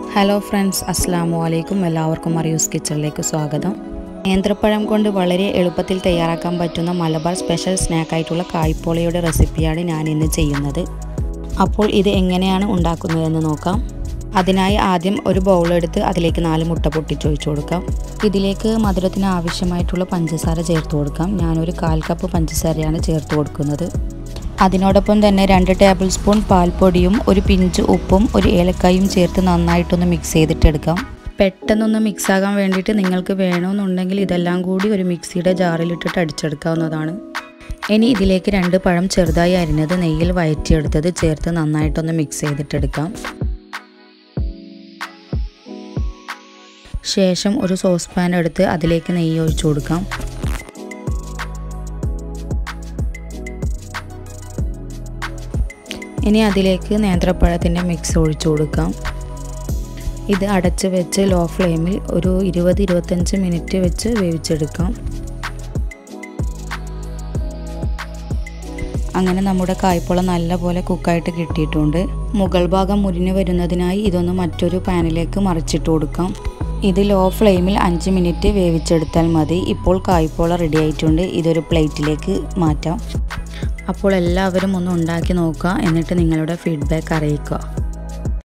hello friends അസ്സാം വലൈക്കും എല്ലാവർക്കും അറിയൂസ് കിച്ചണിലേക്ക് സ്വാഗതം നേന്ത്രപ്പഴം കൊണ്ട് വളരെ എളുപ്പത്തിൽ തയ്യാറാക്കാൻ പറ്റുന്ന മലബാർ സ്പെഷ്യൽ സ്നാക്കായിട്ടുള്ള കായ്പോളയുടെ റെസിപ്പിയാണ് ഞാൻ ഇന്ന് ചെയ്യുന്നത് അപ്പോൾ ഇത് എങ്ങനെയാണ് ഉണ്ടാക്കുന്നതെന്ന് നോക്കാം അതിനായി ആദ്യം ഒരു ബൗൾ എടുത്ത് അതിലേക്ക് നാല് മുട്ട പൊട്ടിച്ചൊഴിച്ചു കൊടുക്കാം ഇതിലേക്ക് മധുരത്തിന് ആവശ്യമായിട്ടുള്ള പഞ്ചസാര ചേർത്ത് കൊടുക്കാം ഞാനൊരു കാൽ കപ്പ് പഞ്ചസാരയാണ് ചേർത്ത് കൊടുക്കുന്നത് അതിനോടൊപ്പം തന്നെ രണ്ട് ടേബിൾ സ്പൂൺ പാൽപ്പൊടിയും ഒരു പിഞ്ച് ഉപ്പും ഒരു ഏലക്കായും ചേർത്ത് നന്നായിട്ടൊന്ന് മിക്സ് ചെയ്തിട്ടെടുക്കാം പെട്ടെന്നൊന്ന് മിക്സ് ആകാൻ വേണ്ടിയിട്ട് നിങ്ങൾക്ക് വേണമെന്നുണ്ടെങ്കിൽ ഇതെല്ലാം കൂടി ഒരു മിക്സിയുടെ ജാറിലിട്ടിട്ട് അടിച്ചെടുക്കാവുന്നതാണ് ഇനി ഇതിലേക്ക് രണ്ട് പഴം ചെറുതായി അരിഞ്ഞത് നെയ്യിൽ വയറ്റിയെടുത്തത് ചേർത്ത് നന്നായിട്ടൊന്ന് മിക്സ് ചെയ്തിട്ടെടുക്കാം ശേഷം ഒരു സോസ് പാൻ എടുത്ത് അതിലേക്ക് നെയ്യ് ഒഴിച്ചു കൊടുക്കാം ഇനി അതിലേക്ക് നേന്ത്രപ്പഴത്തിൻ്റെ മിക്സ് ഒഴിച്ചു കൊടുക്കാം ഇത് അടച്ച് വെച്ച് ലോ ഫ്ലെയിമിൽ ഒരു ഇരുപത് ഇരുപത്തഞ്ച് മിനിറ്റ് വെച്ച് വേവിച്ചെടുക്കാം അങ്ങനെ നമ്മുടെ കായ്പോള നല്ലപോലെ കുക്കായിട്ട് കിട്ടിയിട്ടുണ്ട് മുകൾ ഭാഗം മുരിഞ്ഞു വരുന്നതിനായി ഇതൊന്ന് മറ്റൊരു പാനിലേക്ക് മറിച്ചിട്ട് കൊടുക്കാം ഇത് ലോ ഫ്ലെയിമിൽ അഞ്ച് മിനിറ്റ് വേവിച്ചെടുത്താൽ മതി ഇപ്പോൾ കായ്പോള റെഡി ആയിട്ടുണ്ട് ഇതൊരു പ്ലേറ്റിലേക്ക് മാറ്റാം അപ്പോൾ എല്ലാവരും ഒന്ന് ഉണ്ടാക്കി നോക്കുക എന്നിട്ട് നിങ്ങളുടെ ഫീഡ്ബാക്ക് അറിയിക്കുക